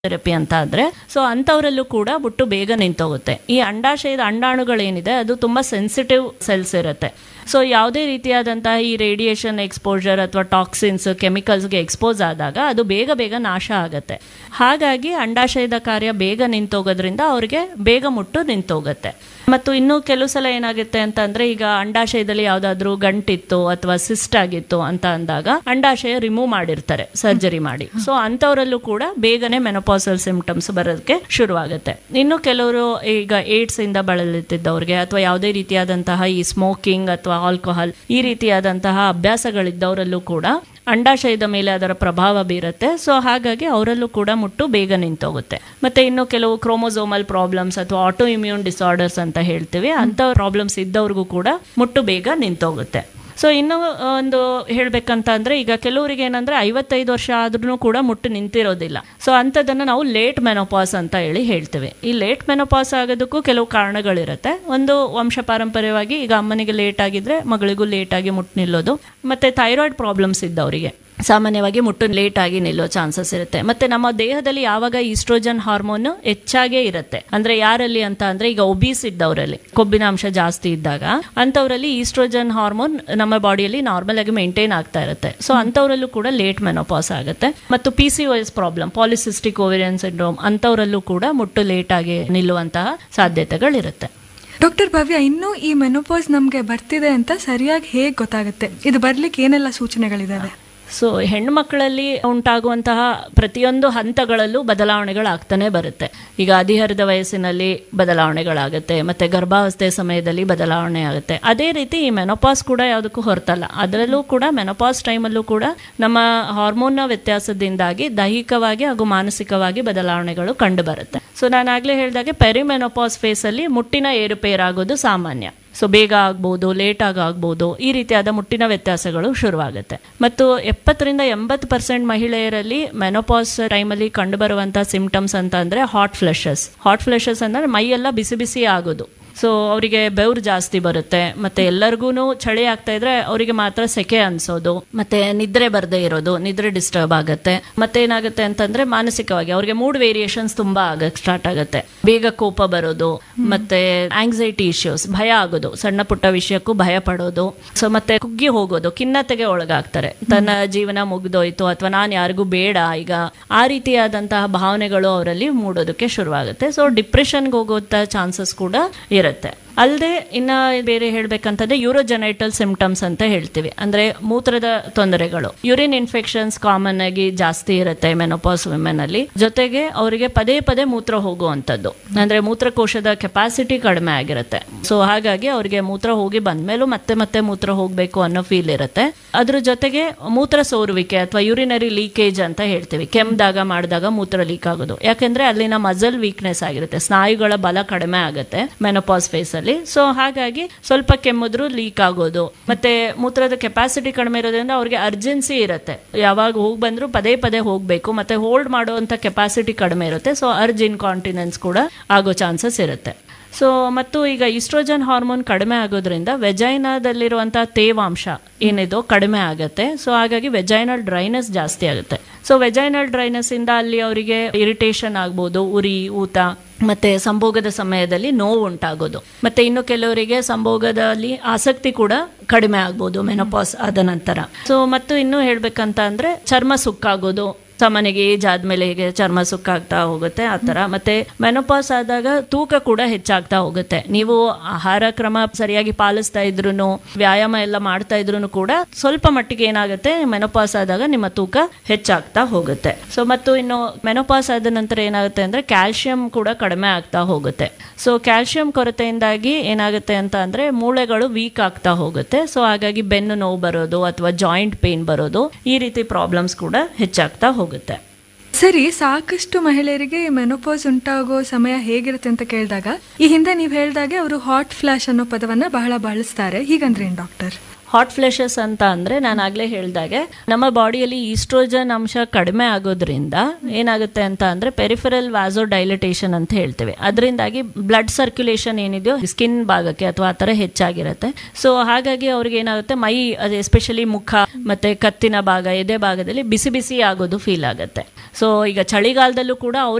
therapy ಅಂತ ಆದ್ರೆ so ಅಂಥವರಲ್ಲೂ ಕೂಡ ಮುಟ್ಟು ಬೇಗ ನಿಂತೋಗುತ್ತೆ ಈ ಅಂಡಾಶಯದ ಅಂಡಾಣುಗಳೇನಿದೆ ಅದು ತುಂಬಾ ಸೆನ್ಸಿಟಿವ್ ಸೆಲ್ಸ್ ಇರುತ್ತೆ ಸೊ ಯಾವುದೇ ರೀತಿಯಾದಂತಹ ಈ ರೇಡಿಯೇಷನ್ ಎಕ್ಸ್ಪೋಜರ್ ಅಥವಾ ಟಾಕ್ಸಿನ್ಸ್ ಕೆಮಿಕಲ್ಸ್ಗೆ ಎಕ್ಸ್ಪೋಸ್ ಆದಾಗ ಅದು ಬೇಗ ಬೇಗ ನಾಶ ಆಗುತ್ತೆ ಹಾಗಾಗಿ ಅಂಡಾಶಯದ ಕಾರ್ಯ ಬೇಗ ನಿಂತೋಗೋದ್ರಿಂದ ಅವ್ರಿಗೆ ಬೇಗ ಮುಟ್ಟು ನಿಂತೋಗುತ್ತೆ ಮತ್ತು ಇನ್ನೂ ಕೆಲವು ಸಲ ಏನಾಗುತ್ತೆ ಅಂತ ಅಂದ್ರೆ ಈಗ ಅಂಡಾಶಯದಲ್ಲಿ ಯಾವ್ದಾದ್ರು ಗಂಟಿತ್ತು ಅಥವಾ ಸಿಸ್ಟ್ ಆಗಿತ್ತು ಅಂತ ಅಂದಾಗ ಅಂಡಾಶಯ ರಿಮೂವ್ ಮಾಡಿರ್ತಾರೆ ಸರ್ಜರಿ ಮಾಡಿ ಸೊ ಅಂತವರಲ್ಲೂ ಕೂಡ ಬೇಗನೆ ಮೆನೋಪಾಸಲ್ ಸಿಂಪ್ಟಮ್ಸ್ ಬರೋದಕ್ಕೆ ಶುರುವಾಗುತ್ತೆ ಇನ್ನು ಕೆಲವರು ಈಗ ಏಡ್ಸ್ ಇಂದ ಬಳಲುತ್ತಿದ್ದವ್ರಿಗೆ ಅಥವಾ ಯಾವುದೇ ರೀತಿಯಾದಂತಹ ಈ ಸ್ಮೋಕಿಂಗ್ ಅಥವಾ ಆಲ್ಕೋಹಾಲ್ ಈ ರೀತಿಯಾದಂತಹ ಅಭ್ಯಾಸಗಳಿದ್ದವರಲ್ಲೂ ಕೂಡ ಅಂಡಾಶಯದ ಮೇಲೆ ಅದರ ಪ್ರಭಾವ ಬೀರುತ್ತೆ ಸೊ ಹಾಗಾಗಿ ಅವರಲ್ಲೂ ಕೂಡ ಮುಟ್ಟು ಬೇಗ ನಿಂತೋಗುತ್ತೆ ಮತ್ತೆ ಇನ್ನು ಕೆಲವು ಕ್ರೋಮೋಸೋಮಲ್ ಪ್ರಾಬ್ಲಮ್ಸ್ ಅಥವಾ ಆಟೋ ಇಮ್ಯೂನ್ ಡಿಸಾರ್ಡರ್ಸ್ ಅಂತ ಹೇಳ್ತೀವಿ ಅಂತ ಪ್ರಾಬ್ಲಮ್ಸ್ ಇದ್ದವ್ರಿಗೂ ಕೂಡ ಮುಟ್ಟು ಬೇಗ ನಿಂತೋಗುತ್ತೆ ಸೊ ಇನ್ನು ಒಂದು ಹೇಳ್ಬೇಕಂತ ಅಂದ್ರೆ ಈಗ ಕೆಲವರಿಗೆ ಏನಂದ್ರೆ ಐವತ್ತೈದು ವರ್ಷ ಆದ್ರೂ ಕೂಡ ಮುಟ್ಟು ನಿಂತಿರೋದಿಲ್ಲ ಸೊ ಅಂಥದ್ದನ್ನು ನಾವು ಲೇಟ್ ಮೆನೋಪಾಸ್ ಅಂತ ಹೇಳಿ ಹೇಳ್ತೇವೆ ಈ ಲೇಟ್ ಮೆನೋಪಾಸ್ ಆಗೋದಕ್ಕೂ ಕೆಲವು ಕಾರಣಗಳಿರುತ್ತೆ ಒಂದು ವಂಶ ಪಾರಂಪರ್ಯವಾಗಿ ಈಗ ಅಮ್ಮನಿಗೆ ಲೇಟ್ ಆಗಿದ್ರೆ ಮಗಳಿಗೂ ಲೇಟ್ ಆಗಿ ಮುಟ್ಟು ನಿಲ್ಲೋದು ಮತ್ತೆ ಥೈರಾಯ್ಡ್ ಪ್ರಾಬ್ಲಮ್ಸ್ ಇದ್ದವರಿಗೆ ಸಾಮಾನ್ಯವಾಗಿ ಮುಟ್ಟು ಲೇಟ್ ಆಗಿ ನಿಲ್ಲೋ ಚಾನ್ಸಸ್ ಇರುತ್ತೆ ಮತ್ತೆ ನಮ್ಮ ದೇಹದಲ್ಲಿ ಯಾವಾಗ ಈಸ್ಟ್ರೋಜನ್ ಹಾರ್ಮೋನ್ ಹೆಚ್ಚಾಗೇ ಇರುತ್ತೆ ಅಂದ್ರೆ ಯಾರಲ್ಲಿ ಅಂತ ಅಂದ್ರೆ ಈಗ ಒಬೀಸ್ ಇದ್ದವರಲ್ಲಿ ಕೊಬ್ಬಿನ ಅಂಶ ಜಾಸ್ತಿ ಇದ್ದಾಗ ಅಂತವರಲ್ಲಿ ಈಸ್ಟ್ರೋಜನ್ ಹಾರ್ಮೋನ್ ನಮ್ಮ ಬಾಡಿಯಲ್ಲಿ ನಾರ್ಮಲ್ ಆಗಿ ಮೇಂಟೈನ್ ಆಗ್ತಾ ಇರುತ್ತೆ ಸೊ ಅಂತವರಲ್ಲೂ ಕೂಡ ಲೇಟ್ ಮೆನೋಪಾಸ್ ಆಗುತ್ತೆ ಮತ್ತು P C S problem polycystic ovarian syndrome ಅಂತವರಲ್ಲೂ ಕೂಡ ಮುಟ್ಟು ಲೇಟ್ ಆಗಿ ನಿಲ್ಲುವಂತಹ ಸಾಧ್ಯತೆಗಳಿರುತ್ತೆ ಡಾಕ್ಟರ್ ಭವ್ಯ ಇನ್ನೂ ಈ ಮೆನೋಪಾಸ್ ನಮಗೆ ಬರ್ತಿದೆ ಅಂತ ಸರಿಯಾಗಿ ಹೇಗೆ ಗೊತ್ತಾಗುತ್ತೆ ಇದು ಬರ್ಲಿಕ್ಕೆ ಏನೆಲ್ಲ ಸೂಚನೆಗಳಿದಾವೆ ಸೊ ಹೆಣ್ಮಕ್ಳಲ್ಲಿ ಉಂಟಾಗುವಂತಹ ಪ್ರತಿಯೊಂದು ಹಂತಗಳಲ್ಲೂ ಬದಲಾವಣೆಗಳಾಗ್ತಾನೆ ಬರುತ್ತೆ ಈಗ ಹದಿಹರಿದ ವಯಸ್ಸಿನಲ್ಲಿ ಬದಲಾವಣೆಗಳಾಗುತ್ತೆ ಮತ್ತೆ ಗರ್ಭಾವಸ್ಥೆ ಸಮಯದಲ್ಲಿ ಬದಲಾವಣೆ ಆಗುತ್ತೆ ಅದೇ ರೀತಿ ಈ ಮೆನೋಪಾಸ್ ಕೂಡ ಯಾವುದಕ್ಕೂ ಹೊರತಲ್ಲ ಅದರಲ್ಲೂ ಕೂಡ ಮೆನೋಪಾಸ್ ಟೈಮಲ್ಲೂ ಕೂಡ ನಮ್ಮ ಹಾರ್ಮೋನ್ನ ವ್ಯತ್ಯಾಸದಿಂದಾಗಿ ದೈಹಿಕವಾಗಿ ಹಾಗೂ ಮಾನಸಿಕವಾಗಿ ಬದಲಾವಣೆಗಳು ಕಂಡು ಬರುತ್ತೆ ಸೊ ನಾನು ಆಗ್ಲೇ ಹೇಳಿದಾಗೆ ಪೆರಿಮೆನೋಪಾಸ್ ಫೇಸಲ್ಲಿ ಮುಟ್ಟಿನ ಏರುಪೇರಾಗೋದು ಸಾಮಾನ್ಯ ಸೊ ಬೇಗ ಆಗ್ಬೋದು ಲೇಟ್ ಆಗಿ ಆಗ್ಬೋದು ಈ ರೀತಿಯಾದ ಮುಟ್ಟಿನ ವ್ಯತ್ಯಾಸಗಳು ಶುರುವಾಗುತ್ತೆ ಮತ್ತು ಎಪ್ಪತ್ತರಿಂದ ಎಂಬತ್ತು ಪರ್ಸೆಂಟ್ ಮಹಿಳೆಯರಲ್ಲಿ ಮೆನೋಪಾಸ್ ಟೈಮಲ್ಲಿ ಕಂಡುಬರುವಂತಹ ಸಿಂಪ್ಟಮ್ಸ್ ಅಂತ ಅಂದ್ರೆ ಹಾಟ್ ಫ್ಲೆಶಸ್ ಹಾಟ್ ಫ್ಲೆಶಸ್ ಅಂದ್ರೆ ಮೈಯೆಲ್ಲ ಬಿಸಿ ಬಿಸಿ ಆಗೋದು ಸೊ ಅವರಿಗೆ ಬೆವರು ಜಾಸ್ತಿ ಬರುತ್ತೆ ಮತ್ತೆ ಎಲ್ಲರಿಗೂ ಚಳಿ ಆಗ್ತಾ ಇದ್ರೆ ಅವರಿಗೆ ಮಾತ್ರ ಸೆಕೆ ಅನ್ಸೋದು ಮತ್ತೆ ನಿದ್ರೆ ಬರದೇ ಇರೋದು ನಿದ್ರೆ ಡಿಸ್ಟರ್ಬ್ ಆಗುತ್ತೆ ಮತ್ತೆ ಏನಾಗುತ್ತೆ ಅಂತಂದ್ರೆ ಮಾನಸಿಕವಾಗಿ ಅವ್ರಿಗೆ ಮೂಡ್ ವೇರಿಯೇಷನ್ಸ್ ತುಂಬಾ ಆಗಕ್ ಸ್ಟಾರ್ಟ್ ಆಗುತ್ತೆ ಬೇಗ ಕೋಪ ಬರೋದು ಮತ್ತೆ ಆಂಗ್ಸೈಟಿ ಇಶ್ಯೂಸ್ ಭಯ ಆಗೋದು ಸಣ್ಣ ಪುಟ್ಟ ವಿಷಯಕ್ಕೂ ಭಯ ಪಡೋದು ಸೊ ಮತ್ತೆ ಕುಗ್ಗಿ ಹೋಗೋದು ಖಿನ್ನತೆಗೆ ಒಳಗಾಗ್ತಾರೆ ತನ್ನ ಜೀವನ ಮುಗ್ದೋಯ್ತು ಅಥವಾ ನಾನು ಯಾರಿಗೂ ಬೇಡ ಈಗ ಆ ರೀತಿಯಾದಂತಹ ಭಾವನೆಗಳು ಅವರಲ್ಲಿ ಮೂಡೋದಕ್ಕೆ ಶುರುವಾಗುತ್ತೆ ಸೊ ಡಿಪ್ರೆಷನ್ಗೆ ಹೋಗುವಂತ ಚಾನ್ಸಸ್ ಕೂಡ ಇರುತ್ತೆ ಅಲ್ಲದೆ ಇನ್ನ ಬೇರೆ ಹೇಳ್ಬೇಕಂತಂದ್ರೆ ಯೂರೋಜೆನೈಟಲ್ ಸಿಂಪ್ಟಮ್ಸ್ ಅಂತ ಹೇಳ್ತೀವಿ ಅಂದ್ರೆ ಮೂತ್ರದ ತೊಂದರೆಗಳು ಯೂರಿನ್ ಇನ್ಫೆಕ್ಷನ್ಸ್ ಕಾಮನ್ ಆಗಿ ಜಾಸ್ತಿ ಇರುತ್ತೆ ಮೆನೋಪಾಸ್ ವಿಮೆನ್ ಅಲ್ಲಿ ಜೊತೆಗೆ ಅವರಿಗೆ ಪದೇ ಪದೇ ಮೂತ್ರ ಹೋಗುವಂಥದ್ದು ಅಂದ್ರೆ ಮೂತ್ರಕೋಶದ ಕೆಪಾಸಿಟಿ ಕಡಿಮೆ ಆಗಿರುತ್ತೆ ಸೊ ಹಾಗಾಗಿ ಅವರಿಗೆ ಮೂತ್ರ ಹೋಗಿ ಬಂದ್ಮೇಲೂ ಮತ್ತೆ ಮತ್ತೆ ಮೂತ್ರ ಹೋಗ್ಬೇಕು ಅನ್ನೋ ಫೀಲ್ ಇರುತ್ತೆ ಅದ್ರ ಜೊತೆಗೆ ಮೂತ್ರ ಸೋರುವಿಕೆ ಅಥವಾ ಯೂರಿನರಿ ಲೀಕೇಜ್ ಅಂತ ಹೇಳ್ತೀವಿ ಕೆಮ್ದಾಗ ಮಾಡಿದಾಗ ಮೂತ್ರ ಲೀಕ್ ಆಗೋದು ಯಾಕಂದ್ರೆ ಅಲ್ಲಿನ ಮಸಲ್ ವೀಕ್ನೆಸ್ ಆಗಿರುತ್ತೆ ಸ್ನಾಯುಗಳ ಬಲ ಕಡಿಮೆ ಆಗುತ್ತೆ ಮೆನೋಪಾಸ್ ಫೇಸ್ ಅಲ್ಲಿ ಸೊ ಹಾಗಾಗಿ ಸ್ವಲ್ಪ ಕೆಮ್ಮಿದ್ರು ಲೀಕ್ ಆಗೋದು ಮತ್ತೆ ಮೂತ್ರದ ಕೆಪಾಸಿಟಿ ಕಡಿಮೆ ಇರೋದ್ರಿಂದ ಅವ್ರಿಗೆ ಅರ್ಜೆನ್ಸಿ ಇರುತ್ತೆ ಯಾವಾಗ ಹೋಗಿ ಬಂದ್ರು ಪದೇ ಪದೇ ಹೋಗ್ಬೇಕು ಮತ್ತೆ ಹೋಲ್ಡ್ ಮಾಡುವಂತ ಕೆಪಾಸಿಟಿ ಕಡಿಮೆ ಇರುತ್ತೆ ಸೊ ಅರ್ಜ್ ಇನ್ಕಾಂಟಿನೆನ್ಸ್ ಕೂಡ ಆಗೋ ಚಾನ್ಸಸ್ ಇರುತ್ತೆ ಸೊ ಮತ್ತು ಈಗ ಈಸ್ಟ್ರೋಜನ್ ಹಾರ್ಮೋನ್ ಕಡಿಮೆ ಆಗೋದ್ರಿಂದ ವೆಜೈನಾದಲ್ಲಿರುವಂತಹ ತೇವಾಂಶ ಏನಿದೋ ಕಡಿಮೆ ಆಗುತ್ತೆ ಸೊ ಹಾಗಾಗಿ ವೆಜೈನಲ್ ಡ್ರೈನೆಸ್ ಜಾಸ್ತಿ ಆಗುತ್ತೆ ಸೊ ವೆಜೈನಲ್ ಡ್ರೈನೆಸ್ ಇಂದ ಅಲ್ಲಿ ಅವರಿಗೆ ಇರಿಟೇಷನ್ ಆಗ್ಬೋದು ಉರಿ ಊತ ಮತ್ತೆ ಸಂಭೋಗದ ಸಮಯದಲ್ಲಿ ನೋವು ಉಂಟಾಗೋದು ಮತ್ತೆ ಇನ್ನು ಕೆಲವರಿಗೆ ಸಂಭೋಗದಲ್ಲಿ ಆಸಕ್ತಿ ಕೂಡ ಕಡಿಮೆ ಆಗ್ಬೋದು ಮೆನೋಪಾಸ್ ಆದ ನಂತರ ಸೊ ಮತ್ತು ಇನ್ನು ಹೇಳ್ಬೇಕಂತ ಅಂದ್ರೆ ಚರ್ಮ ಸುಕ್ಕಾಗೋದು ಸಾಮಾನ್ಯಗೆ ಏಜ್ ಆದ್ಮೇಲೆ ಹೇಗೆ ಚರ್ಮ ಸುಕ್ಕಾಗ್ತಾ ಹೋಗುತ್ತೆ ಆ ತರ ಮತ್ತೆ ಮೆನೋಪಾಸ್ ಆದಾಗ ತೂಕ ಕೂಡ ಹೆಚ್ಚಾಗ್ತಾ ಹೋಗುತ್ತೆ ನೀವು ಆಹಾರ ಕ್ರಮ ಸರಿಯಾಗಿ ಪಾಲಿಸ್ತಾ ಇದ್ರು ವ್ಯಾಯಾಮ ಎಲ್ಲ ಮಾಡ್ತಾ ಇದ್ರು ಕೂಡ ಸ್ವಲ್ಪ ಮಟ್ಟಿಗೆ ಏನಾಗುತ್ತೆ ಮೆನೋಪಾಸ್ ಆದಾಗ ನಿಮ್ಮ ತೂಕ ಹೆಚ್ಚಾಗ್ತಾ ಹೋಗುತ್ತೆ ಸೊ ಮತ್ತು ಇನ್ನು ಮೆನೋಪಾಸ್ ಆದ ನಂತರ ಏನಾಗುತ್ತೆ ಅಂದ್ರೆ ಕ್ಯಾಲ್ಸಿಯಂ ಕೂಡ ಕಡಿಮೆ ಆಗ್ತಾ ಹೋಗುತ್ತೆ ಸೊ ಕ್ಯಾಲ್ಸಿಯಂ ಕೊರತೆಯಿಂದಾಗಿ ಏನಾಗುತ್ತೆ ಅಂತ ಅಂದ್ರೆ ಮೂಳೆಗಳು ವೀಕ್ ಆಗ್ತಾ ಹೋಗುತ್ತೆ ಸೊ ಹಾಗಾಗಿ ಬೆನ್ನು ನೋವು ಬರೋದು ಅಥವಾ ಜಾಯಿಂಟ್ ಪೇನ್ ಬರೋದು ಈ ರೀತಿ ಪ್ರಾಬ್ಲಮ್ಸ್ ಕೂಡ ಹೆಚ್ಚಾಗ್ತಾ ಹೋಗುತ್ತೆ ಸರಿ ಸಾಕಷ್ಟು ಮಹಿಳೆಯರಿಗೆ ಮೆನೋಪಾಸ್ ಉಂಟಾಗೋ ಸಮಯ ಹೇಗಿರುತ್ತೆ ಅಂತ ಕೇಳಿದಾಗ ಈ ಹಿಂದೆ ನೀವು ಹೇಳ್ದಾಗೆ ಅವರು ಹಾಟ್ ಫ್ಲಾಶ್ ಅನ್ನೋ ಪದವನ್ನ ಬಹಳ ಬಳಸ್ತಾರೆ ಹೀಗಂದ್ರೆ ಏನ್ ಡಾಕ್ಟರ್ ಹಾಟ್ ಫ್ಲೆಶಸ್ ಅಂತ ಅಂದ್ರೆ ನಾನು ಆಗ್ಲೇ ಹೇಳ್ದಾಗೆ ನಮ್ಮ ಬಾಡಿಯಲ್ಲಿ ಈಸ್ಟ್ರೋಜನ್ ಅಂಶ ಕಡಿಮೆ ಆಗೋದ್ರಿಂದ ಏನಾಗುತ್ತೆ ಅಂತ ಅಂದ್ರೆ ಪೆರಿಫೆರಲ್ ವ್ಯಾಸೋ ಡೈಲಿಟೇಷನ್ ಅಂತ ಹೇಳ್ತೇವೆ ಅದರಿಂದಾಗಿ ಬ್ಲಡ್ ಸರ್ಕ್ಯುಲೇಷನ್ ಏನಿದೆಯೋ ಸ್ಕಿನ್ ಭಾಗಕ್ಕೆ ಅಥವಾ ಆ ಥರ ಹೆಚ್ಚಾಗಿರುತ್ತೆ ಸೊ ಹಾಗಾಗಿ ಅವ್ರಿಗೆ ಏನಾಗುತ್ತೆ ಮೈ ಅದು ಎಸ್ಪೆಷಲಿ ಮುಖ ಮತ್ತೆ ಕತ್ತಿನ ಭಾಗ ಎದೆ ಭಾಗದಲ್ಲಿ ಬಿಸಿ ಬಿಸಿ ಆಗೋದು ಫೀಲ್ ಆಗುತ್ತೆ ಸೊ ಈಗ ಚಳಿಗಾಲದಲ್ಲೂ ಕೂಡ ಅವ್ರಿಗೆ